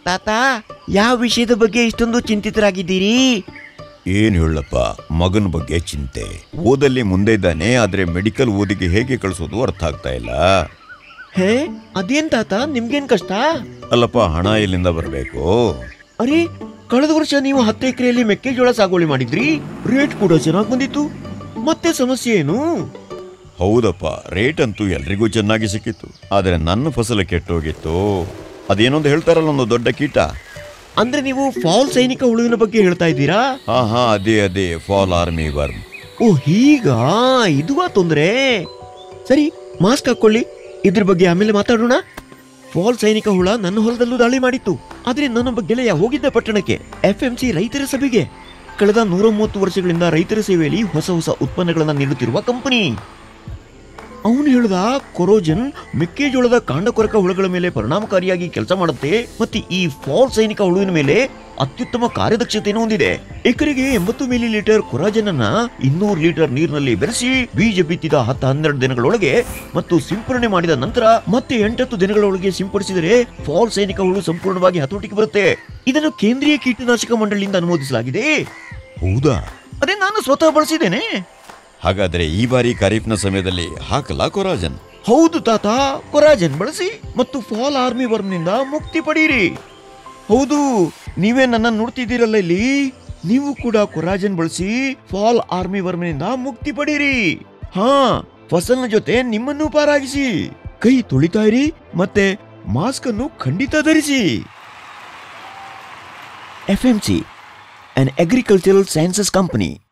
ತಾತ ಯಾವ ವಿಷಯದ ಬಗ್ಗೆ ಇಷ್ಟೊಂದು ಚಿಂತಿತರಾಗಿದ್ದೀರಿ ಏನ್ ಹೇಳಪ್ಪ ಮಗನ ಬಗ್ಗೆ ಚಿಂತೆ ಓದಲ್ಲಿ ಮುಂದೆ ಇದ್ದಾನೆ ಆದ್ರೆ ಮೆಡಿಕಲ್ ಓದಿಗೆ ಹೇಗೆ ಕಳಿಸೋದು ಅರ್ಥ ಆಗ್ತಾ ಇಲ್ಲ ಹೇ ಅದೇನ್ ತಾತ ನಿಮ್ಗೇನ್ ಕಷ್ಟ ಅಲ್ಲಪ್ಪ ಹಣ ಎಲ್ಲಿಂದ ಬರಬೇಕು ಅರೆ ಕಳೆದ ವರ್ಷ ನೀವು ಹತ್ತು ಎಕರೆಯಲ್ಲಿ ಮೆಕ್ಕೆಜೋಳ ಸಾಗುವಳಿ ಮಾಡಿದ್ರಿ ರೇಟ್ ಕೂಡ ಚೆನ್ನಾಗಿ ಬಂದಿತ್ತು ಮತ್ತೆ ಸಮಸ್ಯೆ ಏನು ಹೌದಪ್ಪ ರೇಟ್ ಅಂತೂ ಎಲ್ರಿಗೂ ಚೆನ್ನಾಗಿ ಸಿಕ್ಕಿತ್ತು ಆದ್ರೆ ನನ್ನ ಫಸಲು ಕೆಟ್ಟೋಗಿತ್ತು ಅದೇನೊಂದು ಹೇಳ್ತಾರಲ್ಲ ಒಂದು ದೊಡ್ಡ ಕೀಟ ಅಂದ್ರೆ ನೀವು ಫಾಲ್ ಸೈನಿಕ ಹುಳುವಿನ ಬಗ್ಗೆ ಹೇಳ್ತಾ ಇದ್ದೀರಾ ಹಾ ಹಾ ಅದೇ ಅದೇ ಫಾಲ್ ಆರ್ಮಿ ವರ್ಮ್ ಓ ಹೀಗ ಇದುವಾ ತೊಂದ್ರೆ ಸರಿ ಮಾಸ್ಕ್ ಹಾಕೊಳ್ಳಿ ಇದ್ರ ಬಗ್ಗೆ ಆಮೇಲೆ ಮಾತಾಡೋಣ ಫಾಲ್ ಸೈನಿಕ ಹುಳ ನನ್ನ ಹೊಲದಲ್ಲೂ ದಾಳಿ ಮಾಡಿತ್ತು ಆದ್ರೆ ನನ್ನೊಬ್ಬ ಗೆಳೆಯ ಹೋಗಿದ್ದ ಪಟ್ಟಣಕ್ಕೆ ಎಫ್ ಎಂ ಸಿ ರೈತರ ಸಭೆಗೆ ಕಳೆದ ನೂರ ಮೂವತ್ತು ವರ್ಷಗಳಿಂದ ರೈತರ ಸೇವೆಯಲ್ಲಿ ಹೊಸ ಹೊಸ ಉತ್ಪನ್ನಗಳನ್ನ ನೀಡುತ್ತಿರುವ ಕಂಪನಿ ಅವನು ಹೇಳ್ದ ಕೊರೋಜನ್ ಮೆಕ್ಕೆಜೋಳದ ಕಾಂಡಕೊರಕ ಹುಳುಗಳ ಮೇಲೆ ಪರಿಣಾಮಕಾರಿಯಾಗಿ ಕೆಲಸ ಮಾಡುತ್ತೆ ಮತ್ತೆ ಈ ಫಾಲ್ ಸೈನಿಕ ಹುಳುವಿನ ಮೇಲೆ ಅತ್ಯುತ್ತಮ ಕಾರ್ಯದಕ್ಷತೆಯನ್ನು ಹೊಂದಿದೆ ಎಕರೆಗೆ ಎಂಬತ್ತು ಮಿಲಿ ಲೀಟರ್ ಕೊರಾಜನ್ ಅನ್ನ ಇನ್ನೂರು ಲೀಟರ್ ನೀರಿನಲ್ಲಿ ಬೆರೆಸಿ ಬೀಜ ಬಿತ್ತಿದ ಹತ್ತು ಹನ್ನೆರಡು ದಿನಗಳೊಳಗೆ ಮತ್ತು ಸಿಂಪರಣೆ ಮಾಡಿದ ನಂತರ ಮತ್ತೆ ಎಂಟತ್ತು ದಿನಗಳೊಳಗೆ ಸಿಂಪಡಿಸಿದರೆ ಫಾಲ್ ಸೈನಿಕ ಹುಳು ಸಂಪೂರ್ಣವಾಗಿ ಹತೋಟಿಗೆ ಬರುತ್ತೆ ಇದನ್ನು ಕೇಂದ್ರೀಯ ಕೀಟನಾಶಕ ಮಂಡಳಿಯಿಂದ ಅನುಮೋದಿಸಲಾಗಿದೆ ಹೌದಾ ಅದೇ ನಾನು ಸ್ವತಃ ಬಳಸಿದ್ದೇನೆ ಹಾಗಾದ್ರೆ ಈ ಬಾರಿ ಖರೀಫ್ನ ಸಮಯದಲ್ಲಿ ಹಾಕಲಾ ಕೊರಾಜನ್ ಹೌದು ತಾತ ಕೊರಾಜನ್ ಬಳಸಿ ಮತ್ತು ಫಾಲ್ ಆರ್ಮಿ ವರ್ಮ್ನಿಂದ ಮುಕ್ತಿ ಪಡೀರಿ ಹೌದು ನೀವೇ ನನ್ನ ನೋಡ್ತಿದ್ದೀರಲ್ಲ ಇಲ್ಲಿ ನೀವು ಕೂಡ ಕೊರಾಜನ್ ಬಳಸಿ ಫಾಲ್ ಆರ್ಮಿ ವರ್ಮ್ನಿಂದ ಮುಕ್ತಿ ಪಡೀರಿ ಹಾ ಫಸಲ್ನ ಜೊತೆ ನಿಮ್ಮನ್ನು ಪಾರಾಗಿಸಿ ಕೈ ತೊಳಿತಾ ಇರಿ ಮತ್ತೆ ಮಾಸ್ಕ್ ಅನ್ನು ಖಂಡಿತ ಧರಿಸಿ ಎಫ್ ಎಂ ಸಿ ಅನ್ ಅಗ್ರಿಕಲ್ಚರಲ್ ಸೈನ್ಸಸ್ ಕಂಪನಿ